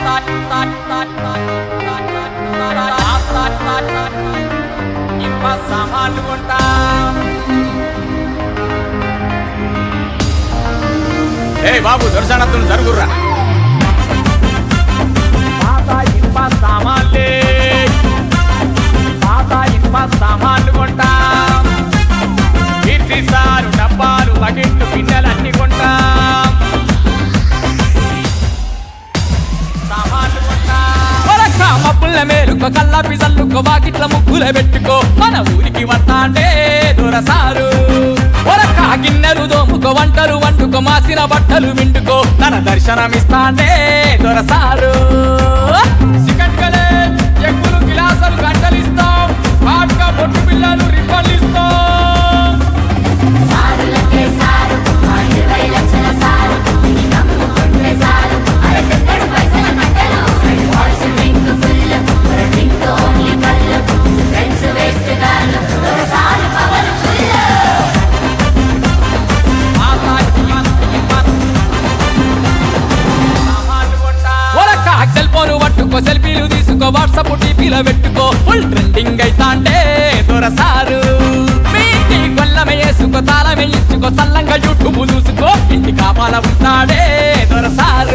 ఇంప సామాన్లు కొంటాం ఏ బాబు దర్శనత్తులు జరుగుర్రా పాత ఇనుప సామాన్లే పాత ఇనుప సామాన్లు కొంటాం కీర్తి సారు డబ్బాలు బకెట్లు గిన్నెలన్నీ కొంటాం సామాన్లు కొంటాం ఒరక్క మబ్బుల మేలుకో కళ్ళ పిజల్లుకో వాకిట్ల ముగ్గుల పెట్టుకో మన ఊరికి వస్తాంటే దొరసారు ఒరక్క గిన్నెలు దోముకో వంటలు వండుకో మాసిన బట్టలు విండుకో తన దర్శనమిస్తాంటే దొరసారు చికట్కలే చెక్కులు గిలాసులు గంటలు ఇస్తాం హాట్గా బొట్టు పిల్లలు రిబ్బన్లు ఇస్తాం సారులకే సారు ఆ ఇరవై లక్షల సారు ఇది నమ్ముకుంటే సారు అరగంటడు పైసల కట్టలు వాయిస్ డ్రింక్ ఫుల్ ఒక డ్రింక్ ఓన్లీ కళ్ళు ఫ్రెండ్స్ వేస్ట్ గాళ్ళు సారు పవర్ ఫుల్ సామాన్లు కొంటాం ఒరక్క సెల్ ఫోన్ పట్టుకో సెల్ఫీలు తీసుకో వాట్సాప్ టీపీల పెట్టుకో ఫుల్ ట్రెండింగ్ అయితాంటే దొరసారు మీ ఇంటి గొల్లమే వేసుకో తాళమే ఇచ్చుకో సల్లంగా యూట్యూబ్ చూసుకో ఇంటి కాపాల ఉంటాడే దొరసారు